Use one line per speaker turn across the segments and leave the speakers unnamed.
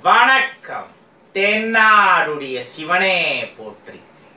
வணக்கம் தென்னாடுடைய சிவனே போற்றி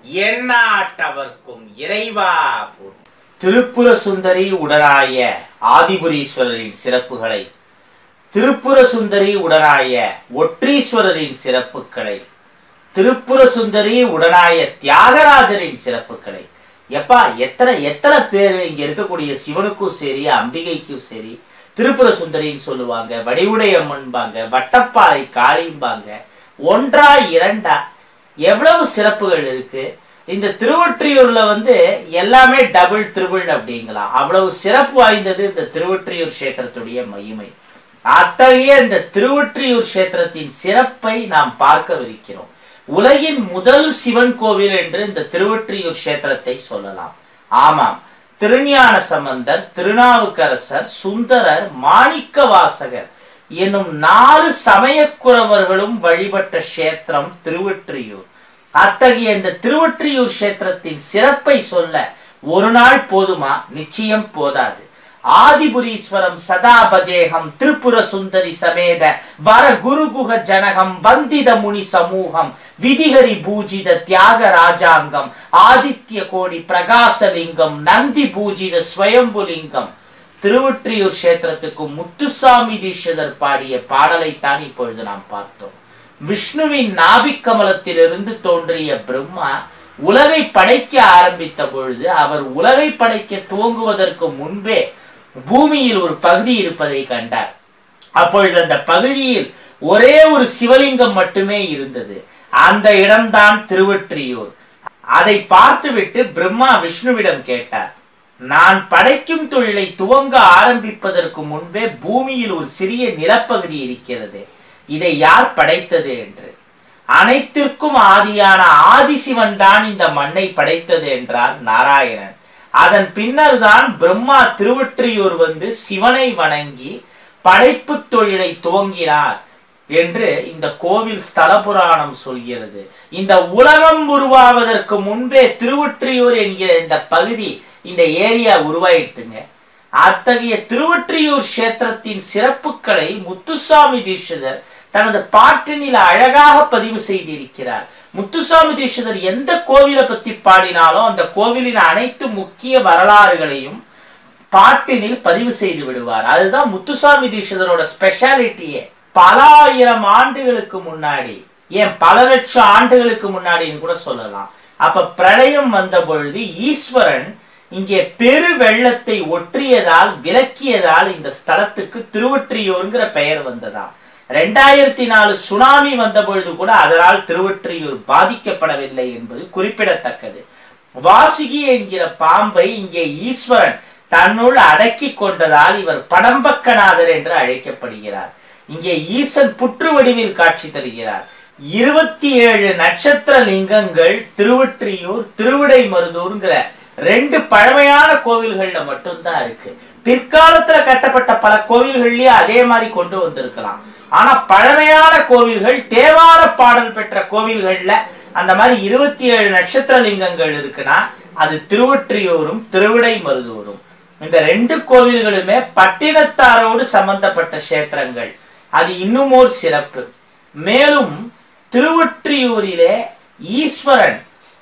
எந்நாட்டவர்க்கும் இறைவா போற்றி திருப்புர சுந்தரி உடனாய ஆதிபுரீஸ்வரரின் சிறப்புகளை திருப்புர சுந்தரி உடனாய ஒற்றீஸ்வரரின் சிறப்புகளை திருப்புர சுந்தரி உடனாய தியாகராஜரின் சிறப்புகளை எப்பா எத்தனை எத்தனை பேர் இங்க இருக்கக்கூடிய சிவனுக்கும் சரி அம்பிகைக்கும் சரி திருப்புர சுந்தரின்னு சொல்லுவாங்க வடிவுடை அம்மன்பாங்க வட்டப்பாறை காளிம்பாங்க ஒன்றா இரண்டா எவ்வளவு சிறப்புகள் இருக்கு இந்த திருவொற்றியூர்ல வந்து எல்லாமே டபுள் த்ரிபிள் அப்படிங்கலாம் அவ்வளவு சிறப்பு வாய்ந்தது இந்த திருவொற்றியூர் கஷேத்திரத்துடைய மகிமை அத்தகைய இந்த திருவொற்றியூர் கஷேத்திரத்தின் சிறப்பை நாம் பார்க்கவிருக்கிறோம் உலகின் முதல் சிவன் கோவில் என்று இந்த திருவொற்றியூர் கஷேத்திரத்தை சொல்லலாம் ஆமாம் திருஞான சம்பந்தர் திருநாவுக்கரசர் சுந்தரர் மாணிக்க வாசகர் என்னும் நாலு சமயக்குறவர்களும் வழிபட்ட கஷேத்திரம் திருவொற்றியூர் அத்தகைய இந்த திருவொற்றியூர் கஷேத்திரத்தின் சிறப்பை சொல்ல ஒரு நாள் போதுமா நிச்சயம் போதாது ஆதிபுரீஸ்வரம் சதா பஜேகம் திரிபுர சுந்தரி சமேத வர குருகுக ஜனகம் வந்தித முனி சமூகம் விதிகரி பூஜித தியாக ராஜாங்கம் ஆதித்ய கோடி பிரகாசலிங்கம் நந்தி பூஜித ஸ்வயம்புலிங்கம் திருவொற்றியூர் கஷேத்திரத்துக்கு முத்துசாமி தீட்சிதர் பாடிய பாடலைத்தான் இப்பொழுது நாம் பார்த்தோம் விஷ்ணுவின் நாபிக்கமலத்திலிருந்து தோன்றிய பிரம்மா உலகை படைக்க ஆரம்பித்த பொழுது அவர் உலகை படைக்க துவங்குவதற்கு முன்பே பூமியில் ஒரு பகுதி இருப்பதை கண்டார் அப்பொழுது அந்த பகுதியில் ஒரே ஒரு சிவலிங்கம் மட்டுமே இருந்தது அந்த இடம்தான் திருவொற்றியூர் அதை பார்த்துவிட்டு பிரம்மா விஷ்ணுவிடம் கேட்டார் நான் படைக்கும் தொழிலை துவங்க ஆரம்பிப்பதற்கு முன்பே பூமியில் ஒரு சிறிய நிலப்பகுதி இருக்கிறது இதை யார் படைத்தது என்று அனைத்திற்கும் ஆதியான ஆதிசிவன் தான் இந்த மண்ணை படைத்தது என்றார் நாராயணன் அதன் பின்னர் தான் பிரம்மா திருவொற்றியூர் வந்து சிவனை வணங்கி படைப்பு தொழிலை துவங்கினார் என்று இந்த கோவில் ஸ்தல புராணம் சொல்கிறது இந்த உலகம் உருவாவதற்கு முன்பே திருவொற்றியூர் என்கிற இந்த பகுதி இந்த ஏரியா உருவாயிடுத்துங்க அத்தகைய திருவொற்றியூர் கஷேத்திரத்தின் சிறப்புகளை முத்துசாமி தீட்சிதர் தனது பாட்டினில் அழகாக பதிவு செய்திருக்கிறார் முத்துசாமி தீட்சிதர் எந்த கோவிலை பத்தி பாடினாலும் அந்த கோவிலின் அனைத்து முக்கிய வரலாறுகளையும் பாட்டினில் பதிவு செய்து விடுவார் அதுதான் முத்துசாமி தீட்சிதரோட ஸ்பெஷாலிட்டியே பல ஆயிரம் ஆண்டுகளுக்கு முன்னாடி ஏன் பல லட்சம் ஆண்டுகளுக்கு முன்னாடின்னு கூட சொல்லலாம் அப்ப பிரளயம் வந்த பொழுது ஈஸ்வரன் இங்கே பெரு வெள்ளத்தை ஒற்றியதால் விலக்கியதால் இந்த ஸ்தலத்துக்கு திருவொற்றியூர்ங்கிற பெயர் வந்ததாம் ரெண்டாயிரத்தி நாலு சுனாமி வந்த பொழுது கூட அதனால் திருவொற்றியூர் பாதிக்கப்படவில்லை என்பது குறிப்பிடத்தக்கது வாசுகி என்கிற பாம்பை இங்கே ஈஸ்வரன் தன்னுள் அடக்கி கொண்டதால் இவர் படம்பக்கநாதர் என்று அழைக்கப்படுகிறார் இங்கே ஈசன் புற்று வடிவில் காட்சி தருகிறார் இருபத்தி ஏழு நட்சத்திர லிங்கங்கள் திருவொற்றியூர் திருவிடை மருதூர்ங்கிற ரெண்டு பழமையான கோவில்கள்ல மட்டும்தான் இருக்கு பிற்காலத்துல கட்டப்பட்ட பல கோவில்கள்லயே அதே மாதிரி கொண்டு வந்திருக்கலாம் ஆனா பழமையான கோவில்கள் தேவார பாடல் பெற்ற கோவில்கள்ல அந்த மாதிரி இருபத்தி ஏழு நட்சத்திர லிங்கங்கள் இருக்குன்னா அது திருவொற்றியூரும் திருவிடை மருதூரும் இந்த ரெண்டு கோவில்களுமே பட்டினத்தாரோடு சம்பந்தப்பட்ட கஷேத்திரங்கள் அது இன்னும் ஒரு சிறப்பு மேலும் திருவொற்றியூரிலே ஈஸ்வரன்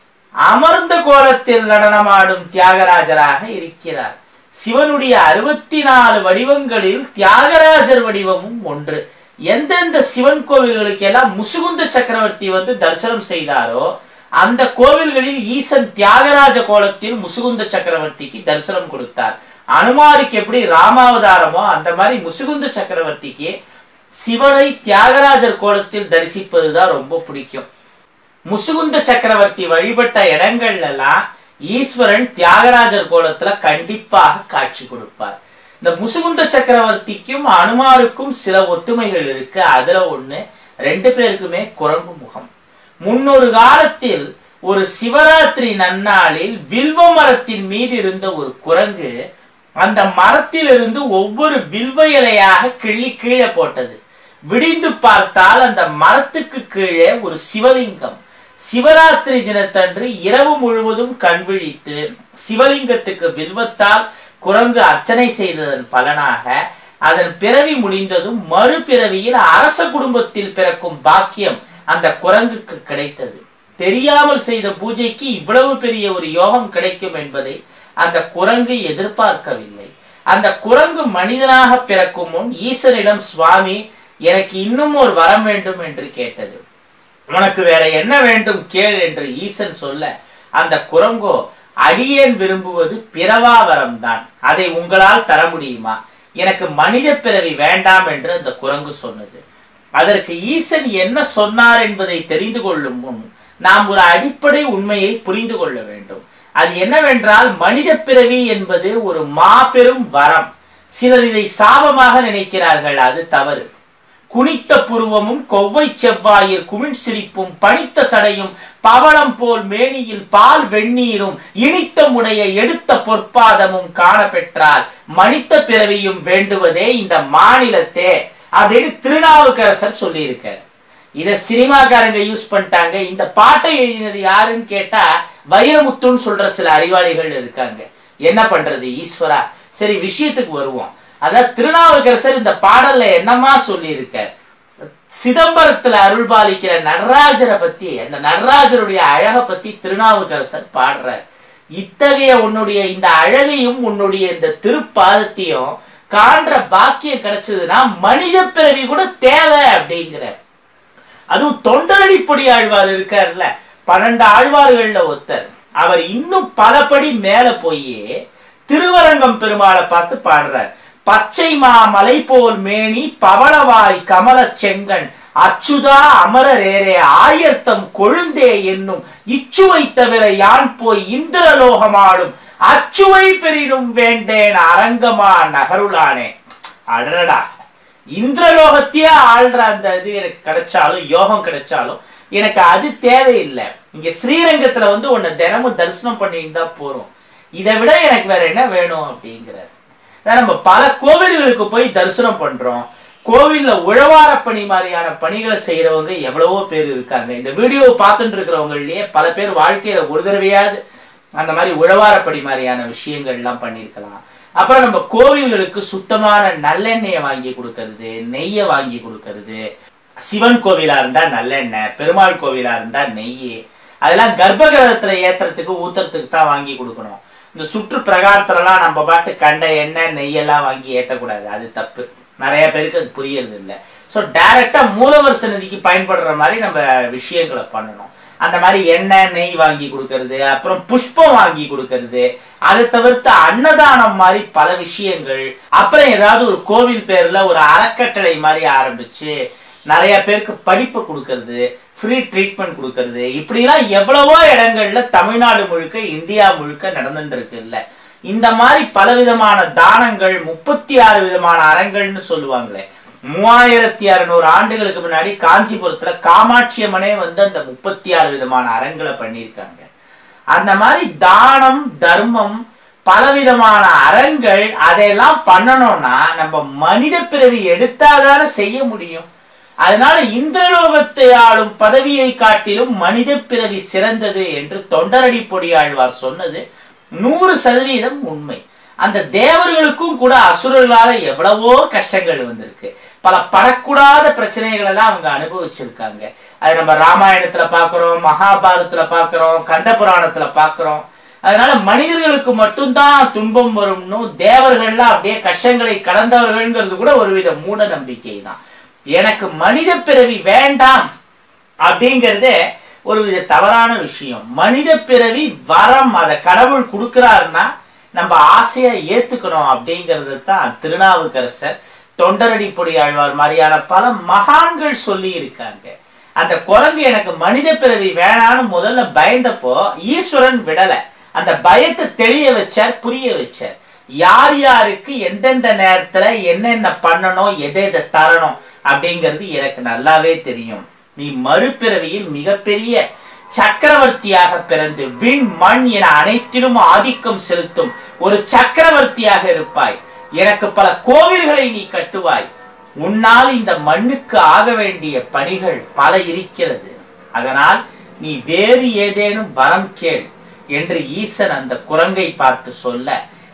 அமர்ந்த கோலத்தில் நடனமாடும் தியாகராஜராக இருக்கிறார் சிவனுடைய அறுபத்தி நாலு வடிவங்களில் தியாகராஜர் வடிவமும் ஒன்று எந்தெந்த சிவன் கோவில்களுக்கு எல்லாம் முசுகுந்த சக்கரவர்த்தி வந்து தரிசனம் செய்தாரோ அந்த கோவில்களில் ஈசன் தியாகராஜ கோலத்தில் முசுகுந்த சக்கரவர்த்திக்கு தரிசனம் கொடுத்தார் அனுமாருக்கு எப்படி ராமாவதாரமோ அந்த மாதிரி முசுகுந்த சக்கரவர்த்திக்கு சிவனை தியாகராஜர் கோலத்தில் தரிசிப்பதுதான் ரொம்ப பிடிக்கும் முசுகுந்த சக்கரவர்த்தி வழிபட்ட இடங்கள்ல எல்லாம் ஈஸ்வரன் தியாகராஜர் கோலத்துல கண்டிப்பாக காட்சி கொடுப்பார் இந்த முசுகுந்த சக்கரவர்த்திக்கும் அனுமாருக்கும் சில ஒத்துமைகள் இருக்கு அதுல ஒண்ணு ரெண்டு பேருக்குமே குரங்கு முகம் முன்னொரு காலத்தில் ஒரு சிவராத்திரி நன்னாளில் வில்வ மரத்தின் மீது இருந்த ஒரு குரங்கு அந்த மரத்திலிருந்து ஒவ்வொரு வில்வ இலையாக கிள்ளி கீழே போட்டது விடிந்து பார்த்தால் அந்த மரத்துக்கு கீழே ஒரு சிவலிங்கம் சிவராத்திரி தினத்தன்று இரவு முழுவதும் கண்விழித்து சிவலிங்கத்துக்கு வில்வத்தால் குரங்கு அர்ச்சனை செய்ததன் பலனாக அதன் பிறவி முடிந்ததும் மறுபிறவியில் அரச குடும்பத்தில் பிறக்கும் பாக்கியம் அந்த குரங்குக்கு கிடைத்தது தெரியாமல் செய்த பூஜைக்கு இவ்வளவு பெரிய ஒரு யோகம் கிடைக்கும் என்பதை அந்த குரங்கு எதிர்பார்க்கவில்லை அந்த குரங்கு மனிதனாக பிறக்கும் முன் ஈசனிடம் சுவாமி எனக்கு இன்னும் ஒரு வரம் வேண்டும் என்று கேட்டது உனக்கு வேற என்ன வேண்டும் கேள் என்று ஈசன் சொல்ல அந்த குரங்கோ அடியேன் விரும்புவது பிறவா வரம் தான் அதை உங்களால் தர முடியுமா எனக்கு மனித பிறவி வேண்டாம் என்று அந்த குரங்கு சொன்னது அதற்கு ஈசன் என்ன சொன்னார் என்பதை தெரிந்து கொள்ளும் முன் நாம் ஒரு அடிப்படை உண்மையை புரிந்து கொள்ள வேண்டும் அது என்னவென்றால் மனித பிறவி என்பது ஒரு மாபெரும் வரம் சிலர் இதை சாபமாக நினைக்கிறார்கள் அது தவறு குனித்த புருவமும் கொவ்வை செவ்வாயில் குமிழ் சிரிப்பும் பனித்த சடையும் பவளம் போல் மேனியில் பால் வெந்நீரும் இனித்த முடைய எடுத்த பொற்பாதமும் காண பெற்றால் மனித பிறவியும் வேண்டுவதே இந்த மாநிலத்தே அப்படின்னு திருநாவுக்கரசர் சொல்லியிருக்கார் இத சினிமாக்காரங்க யூஸ் பண்ணிட்டாங்க இந்த பாட்டை எழுதினது யாருன்னு கேட்டா வைரமுத்துன்னு சொல்ற சில அறிவாளிகள் இருக்காங்க என்ன பண்றது ஈஸ்வரா சரி விஷயத்துக்கு வருவோம் அதாவது திருநாவுக்கரசர் இந்த பாடல்ல என்னமா சொல்லி சிதம்பரத்துல அருள்பாலிக்கிற நடராஜரை பத்தி அந்த நடராஜருடைய அழகை பத்தி திருநாவுக்கரசர் பாடுறார் இத்தகைய உன்னுடைய இந்த அழகையும் உன்னுடைய இந்த திருப்பாதத்தையும் காண்ற பாக்கியம் கிடைச்சதுன்னா மனித பிறவி கூட தேவை அப்படிங்கிறார் அதுவும் தொண்டரடிப்படி ஆழ்வார் இருக்கார்ல பன்னெண்டு ஆழ்வார்கள்ல ஒருத்தர் அவர் இன்னும் பலபடி மேல போய் திருவரங்கம் பெருமாளை பார்த்து பாடுறார் பச்சை மாமலை போல் மேனி பவளவாய் கமல செங்கன் அச்சுதா அமரரேரே ஆயர்த்தம் கொழுந்தே என்னும் இச்சுவை தவிர யான் போய் இந்திரலோகமாடும் அச்சுவை பெரினும் வேண்டேன் அரங்கமா நகருளானே அடடா இந்திரலோகத்தையே ஆள்ற அந்த இது எனக்கு கிடைச்சாலும் யோகம் கிடைச்சாலும் எனக்கு அது தேவையில்லை இங்க ஸ்ரீரங்கத்துல வந்து உன்னை தினமும் தரிசனம் பண்ணிட்டு தான் போறோம் இதை விட எனக்கு வேற என்ன வேணும் அப்படிங்கிறார் நம்ம பல கோவில்களுக்கு போய் தரிசனம் பண்றோம் கோவில்ல உழவார பணி மாதிரியான பணிகளை செய்யறவங்க எவ்வளவோ பேர் இருக்காங்க இந்த வீடியோ பார்த்துட்டு இருக்கிறவங்களையே பல பேர் வாழ்க்கையில ஒரு தடவையாவது அந்த மாதிரி உழவார பணி மாதிரியான விஷயங்கள்லாம் பண்ணியிருக்கலாம் அப்புறம் நம்ம கோவில்களுக்கு சுத்தமான நல்லெண்ணெயை வாங்கி கொடுக்கறது நெய்யை வாங்கி கொடுக்கறது சிவன் கோவிலா இருந்தா நல்லெண்ணெய் பெருமாள் கோவிலா இருந்தா நெய் அதெல்லாம் கர்ப்பகிரகத்துல ஏத்துறதுக்கு ஊத்துறதுக்கு தான் வாங்கி கொடுக்கணும் இந்த சுற்று பிரகாரத்துலலாம் நம்ம பாட்டு கண்ட எண்ணெய் நெய்யெல்லாம் வாங்கி ஏற்றக்கூடாது அது தப்பு நிறைய பேருக்கு அது புரியறது இல்லை ஸோ டைரக்டா மூலவர் சன்னதிக்கு பயன்படுற மாதிரி நம்ம விஷயங்களை பண்ணணும் அந்த மாதிரி எண்ணெய் நெய் வாங்கி கொடுக்கறது அப்புறம் புஷ்பம் வாங்கி கொடுக்கறது அதை தவிர்த்து அன்னதானம் மாதிரி பல விஷயங்கள் அப்புறம் ஏதாவது ஒரு கோவில் பேர்ல ஒரு அறக்கட்டளை மாதிரி ஆரம்பிச்சு நிறைய பேருக்கு படிப்பு கொடுக்கறது ஃப்ரீ ட்ரீட்மெண்ட் கொடுக்கறது இப்படிலாம் எவ்வளவோ இடங்கள்ல தமிழ்நாடு முழுக்க இந்தியா முழுக்க நடந்துட்டு இருக்கு இல்ல இந்த மாதிரி பலவிதமான தானங்கள் முப்பத்தி ஆறு விதமான அறங்கள்னு சொல்லுவாங்களே மூவாயிரத்தி அறுநூறு ஆண்டுகளுக்கு முன்னாடி காஞ்சிபுரத்துல காமாட்சி அம்மனே வந்து அந்த முப்பத்தி ஆறு விதமான அறங்களை பண்ணியிருக்காங்க அந்த மாதிரி தானம் தர்மம் பலவிதமான அறங்கள் அதையெல்லாம் பண்ணணும்னா நம்ம மனித பிறவி எடுத்தாதானே செய்ய முடியும் அதனால இந்திரலோகத்தை ஆளும் பதவியை காட்டிலும் மனித பிறவி சிறந்தது என்று தொண்டரடி பொடியாழ்வார் சொன்னது நூறு சதவீதம் உண்மை அந்த தேவர்களுக்கும் கூட அசுரர்களால எவ்வளவோ கஷ்டங்கள் வந்திருக்கு பல படக்கூடாத பிரச்சனைகள் எல்லாம் அவங்க அனுபவிச்சிருக்காங்க அது நம்ம ராமாயணத்துல பாக்குறோம் மகாபாரதத்துல பாக்குறோம் கந்த புராணத்துல பாக்குறோம் அதனால மனிதர்களுக்கு மட்டும்தான் துன்பம் வரும்னு தேவர்கள்லாம் அப்படியே கஷ்டங்களை கடந்தவர்கள்ங்கிறது கூட ஒருவித மூட நம்பிக்கை தான் எனக்கு மனித பிறவி வேண்டாம் அப்படிங்கிறதே ஒரு வித தவறான விஷயம் மனித பிறவி வரம் அதை கடவுள் கொடுக்கிறாருன்னா நம்ம ஆசையா ஏத்துக்கணும் அப்படிங்கிறது தான் திருநாவுக்கரசர் தொண்டரடி பொடி ஆழ்வார் மாதிரியான பல மகான்கள் சொல்லி இருக்காங்க அந்த குரங்கு எனக்கு மனித பிறவி வேணான்னு முதல்ல பயந்தப்போ ஈஸ்வரன் விடல அந்த பயத்தை தெளிய வச்சார் புரிய வச்சார் யார் யாருக்கு எந்தெந்த நேரத்துல என்னென்ன பண்ணணும் எதை எதை தரணும் அப்படிங்கிறது எனக்கு நல்லாவே தெரியும் நீ மறுபிறவியில் மிகப்பெரிய சக்கரவர்த்தியாக பிறந்து விண் மண் என அனைத்திலும் ஆதிக்கம் செலுத்தும் ஒரு சக்கரவர்த்தியாக இருப்பாய் எனக்கு பல கோவில்களை நீ கட்டுவாய் உன்னால் இந்த மண்ணுக்கு ஆக வேண்டிய பணிகள் பல இருக்கிறது அதனால் நீ வேறு ஏதேனும் வரம் கேள் என்று ஈசன் அந்த குரங்கை பார்த்து சொல்ல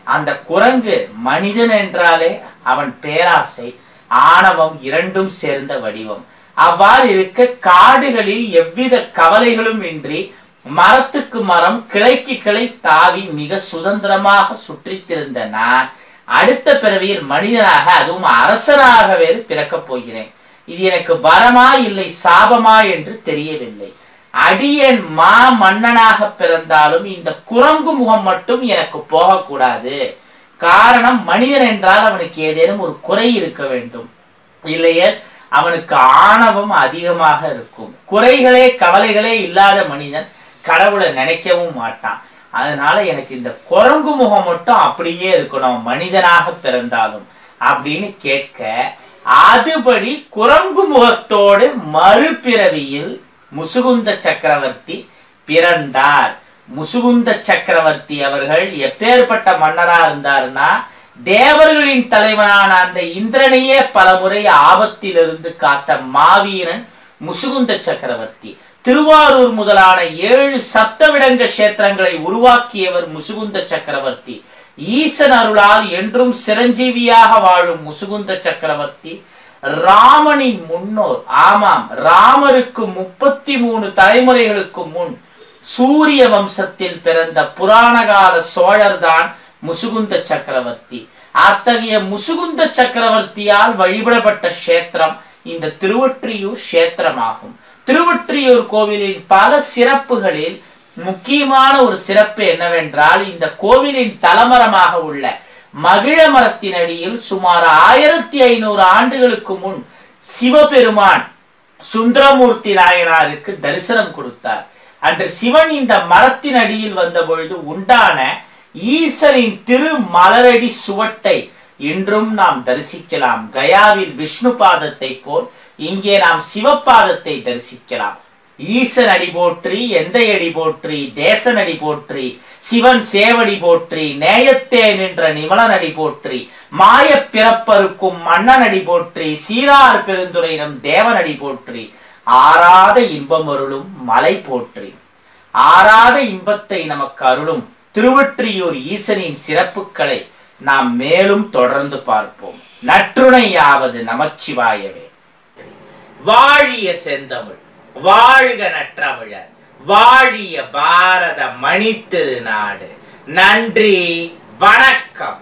அந்த குரங்கு மனிதன் என்றாலே அவன் பேராசை ஆணவம் இரண்டும் சேர்ந்த வடிவம் அவ்வாறு இருக்க காடுகளில் எவ்வித கவலைகளும் இன்றி மரத்துக்கு மரம் கிளைக்கு கிளை தாவி மிக சுதந்திரமாக சுற்றித்திருந்த நான் அடுத்த பிறவியில் மனிதனாக அதுவும் அரசனாக வேறு பிறக்கப் போகிறேன் இது எனக்கு வரமா இல்லை சாபமா என்று தெரியவில்லை அடியன் மா மன்னனாக பிறந்தாலும் இந்த குரங்கு முகம் மட்டும் எனக்கு போகக்கூடாது காரணம் மனிதன் என்றால் அவனுக்கு ஏதேனும் ஒரு குறை இருக்க வேண்டும் இல்லையே அவனுக்கு ஆணவம் அதிகமாக இருக்கும் குறைகளே கவலைகளே இல்லாத மனிதன் கடவுளை நினைக்கவும் மாட்டான் அதனால எனக்கு இந்த குரங்கு முகம் மட்டும் அப்படியே இருக்கணும் மனிதனாக பிறந்தாலும் அப்படின்னு கேட்க அதுபடி குரங்கு முகத்தோடு மறுபிறவியில் முசுகுந்த சக்கரவர்த்தி பிறந்தார் முசுகுந்த சக்கரவர்த்தி அவர்கள் எப்பேற்பட்ட மன்னரா இருந்தாருன்னா தேவர்களின் தலைவனான அந்த இந்திரனையே பலமுறை ஆபத்திலிருந்து காத்த மாவீரன் முசுகுந்த சக்கரவர்த்தி திருவாரூர் முதலான ஏழு சப்தவிடங்க கஷேத்திரங்களை உருவாக்கியவர் முசுகுந்த சக்கரவர்த்தி ஈசன் அருளால் என்றும் சிரஞ்சீவியாக வாழும் முசுகுந்த சக்கரவர்த்தி ராமனின் முன்னோர் ஆமாம் ராமருக்கு முப்பத்தி மூணு தலைமுறைகளுக்கு முன் சூரிய வம்சத்தில் பிறந்த புராணகால சோழர்தான் முசுகுந்த சக்கரவர்த்தி அத்தகைய முசுகுந்த சக்கரவர்த்தியால் வழிபடப்பட்ட கஷேத்திரம் இந்த திருவொற்றியூர் கஷேத்திரமாகும் திருவொற்றியூர் கோவிலின் பல சிறப்புகளில் முக்கியமான ஒரு சிறப்பு என்னவென்றால் இந்த கோவிலின் தலமரமாக உள்ள மகிழ மரத்தின் அடியில் சுமார் ஆயிரத்தி ஐநூறு ஆண்டுகளுக்கு முன் சிவபெருமான் சுந்தரமூர்த்தி நாயனாருக்கு தரிசனம் கொடுத்தார் அன்று சிவன் இந்த மரத்தின் அடியில் வந்த பொழுது உண்டான ஈசனின் திரு மலரடி சுவட்டை இன்றும் நாம் தரிசிக்கலாம் கயாவில் விஷ்ணு பாதத்தை போல் இங்கே நாம் சிவபாதத்தை தரிசிக்கலாம் ஈசன் அடி போற்றி எந்த அடி போற்றி தேசன் அடி போற்றி சிவன் சேவடி போற்றி நேயத்தே நின்ற நிமலன் அடி போற்றி மாய பிறப்பருக்கும் மன்னன் அடி போற்றி சீரார் பெருந்துரையினம் தேவன் அடி போற்றி ஆறாத இன்பம் அருளும் மலை போற்றி ஆறாத இன்பத்தை நமக்கு அருளும் திருவொற்றியூர் ஈசனின் சிறப்புகளை நாம் மேலும் தொடர்ந்து பார்ப்போம் நற்றுணையாவது நமச்சிவாயவே வாழிய செந்தமிழ் வாழ்க நற்றமிழர் வாழிய பாரத மணித்திரு நாடு நன்றி வணக்கம்